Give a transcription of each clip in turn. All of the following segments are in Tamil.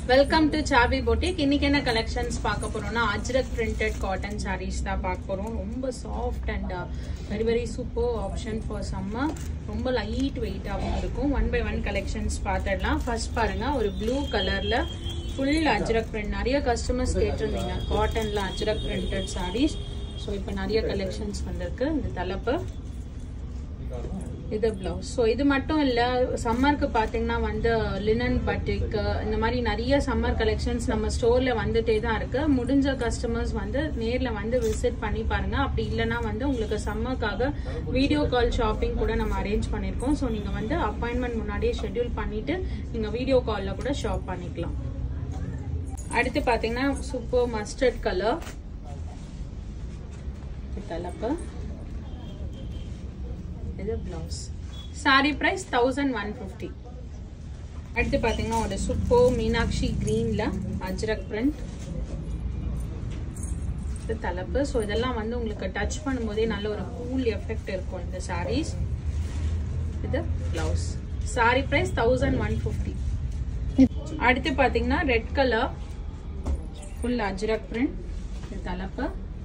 வெல்கம் டு சாவி பொட்டிக் இன்னைக்கு என்ன கலெக்ஷன்ஸ் பார்க்க போறோம்னா அஜ்ரக் பிரிண்டட் காட்டன் சாரீஸ் தான் பார்க்க போறோம் ரொம்ப soft and very very super option for summer ரொம்ப லைட் வெயிட்டாகவும் இருக்கும் ஒன் பை ஒன் கலெக்ஷன்ஸ் பார்த்துடலாம் ஃபர்ஸ்ட் பாருங்க ஒரு ப்ளூ கலர்ல ஃபுல் அஜ்ரக் பிரிண்ட் நிறைய கஸ்டமர்ஸ் கேட்டிருந்தீங்க காட்டன்ல அஜ்ரக் பிரிண்டட் சாரீஸ் ஸோ இப்போ நிறைய கலெக்ஷன்ஸ் வந்திருக்கு இந்த தலைப்பு இது பிளவுஸ் ஸோ இது மட்டும் இல்ல சம்மருக்கு பாத்தீங்கன்னா வந்து லினன் பட்டிக் இந்த மாதிரி நிறைய சம்மர் கலெக்ஷன்ஸ் நம்ம ஸ்டோர்ல வந்துட்டே தான் இருக்கு முடிஞ்ச கஸ்டமர்ஸ் வந்து நேர்ல வந்து விசிட் பண்ணி பாருங்க அப்படி இல்லைன்னா வந்து உங்களுக்கு சம்மருக்காக வீடியோ கால் ஷாப்பிங் கூட நம்ம அரேஞ்ச் பண்ணிருக்கோம் ஸோ நீங்க வந்து அப்பாயின்மெண்ட் முன்னாடியே ஷெட்யூல் பண்ணிட்டு நீங்க வீடியோ கால்ல கூட ஷாப் பண்ணிக்கலாம் அடுத்து பாத்தீங்கன்னா சூப்பர் மஸ்டர்ட் கலர் தலைப்பு இது blouse sari price thousand one fifty அடுத்து பார்த்தீங்கன்னா ஒரு சூப்பர் மீனாட்சி கிரீன்ல அஜ்ரக் பிரிண்ட் இது தலைப்பு ஸோ இதெல்லாம் வந்து உங்களுக்கு டச் பண்ணும்போதே நல்ல ஒரு கூல் எஃபெக்ட் இருக்கும் இந்த சாரீஸ் இது blouse sari price thousand one fifty அடுத்து பார்த்தீங்கன்னா red colour full Ajrakh print இது தலைப்பு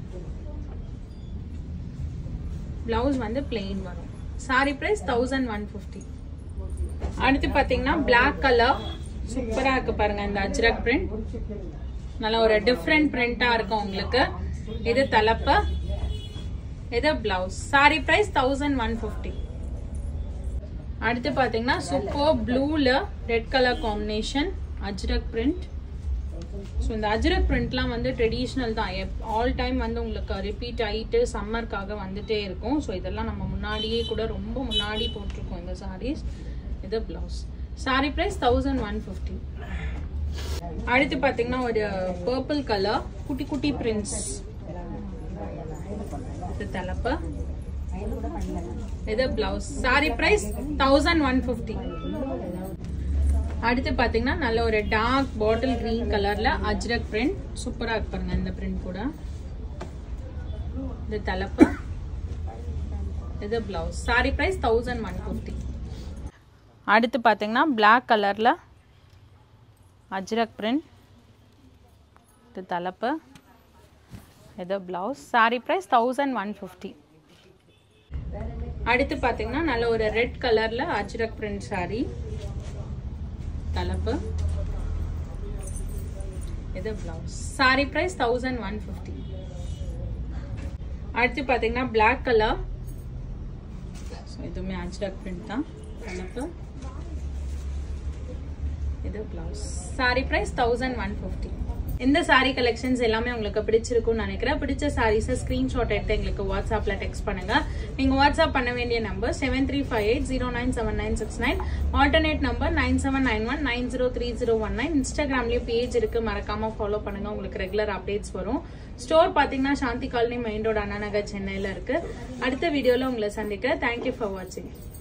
பிளவுஸ் வந்து பிளெயின் வரும் sari price thousand one fifty அடுத்து பாத்தீங்கன்னா பிளாக் கலர் சூப்பரா இருக்கு பாருங்க இந்த அஜ்ரக் பிரிண்ட் நல்ல ஒரு டிஃப்ரெண்ட் பிரிண்டா இருக்கும் உங்களுக்கு இது தலைப்பு இது blouse sari price thousand one fifty அடுத்து பாத்தீங்கன்னா சூப்பர் ப்ளூல red colour combination Ajrakh print so இந்த அஜ்ரக் பிரிண்ட்லாம் வந்து ட்ரெடிஷ்னல் தான் ஆல் டைம் வந்து உங்களுக்கு ரிப்பீட் ஆகிட்டு சம்மருக்காக வந்துட்டே இருக்கும் ஸோ இதெல்லாம் நம்ம முன்னாடியே கூட ரொம்ப முன்னாடி போட்டிருக்கோம் இந்த சாரீஸ் இது blouse sari price thousand one fifty அடுத்து பார்த்தீங்கன்னா ஒரு பர்பிள் கலர் குட்டி குட்டி பிரிண்ட்ஸ் இது தலைப்பு இது blouse sari price thousand one fifty அடுத்து பாத்தீங்கன்னா நல்ல ஒரு டார்க் பாட்டில் கிரீன் கலர்ல அஜ்ரக் பிரிண்ட் சூப்பரா இருக்கு பாருங்க இந்த பிரிண்ட் கூட இது தலைப்பு இது blouse sari price thousand one fifty அடுத்து பார்த்தீங்கன்னா பிளாக் கலரில் அஜ்ரக் பிரிண்ட் இது தலைப்பு இது blouse sari price thousand one fifty அடுத்து பார்த்தீங்கன்னா நல்ல ஒரு ரெட் கலரில் அஜ்ரக் பிரிண்ட் சாரி தலைப்பு இது blouse sari price thousand one fifty அடுத்து பார்த்தீங்கன்னா பிளாக் கலர் ஸோ இதுவுமே அஜ்ரக் பிரிண்ட் தான் தலைப்பு இது blouse sari price thousand one fifty இந்த சாரி கலெக்ஷன்ஸ் எல்லாமே உங்களுக்கு பிடிச்சிருக்கும்னு நினைக்கிறேன் பிடிச்ச சாரீஸை ஸ்கிரீன்ஷாட் எடுத்து எங்களுக்கு வாட்ஸ்அப்ல டெக்ஸ்ட் பண்ணுங்க நீங்க வாட்ஸ்அப் பண்ண வேண்டிய number seven three five eight zero nine seven nine six nine alternate number nine seven nine one nine zero three zero one nine இன்ஸ்டாகிராம்லயும் பேஜ் இருக்கு மறக்காம ஃபாலோ பண்ணுங்க உங்களுக்கு ரெகுலர் அப்டேட்ஸ் வரும் ஸ்டோர் பாத்தீங்கன்னா Shanthi colony main road Anna Nagar சென்னையில இருக்கு அடுத்த வீடியோல உங்களை சந்திக்க தேங்க்யூ ஃபார் வாட்சிங்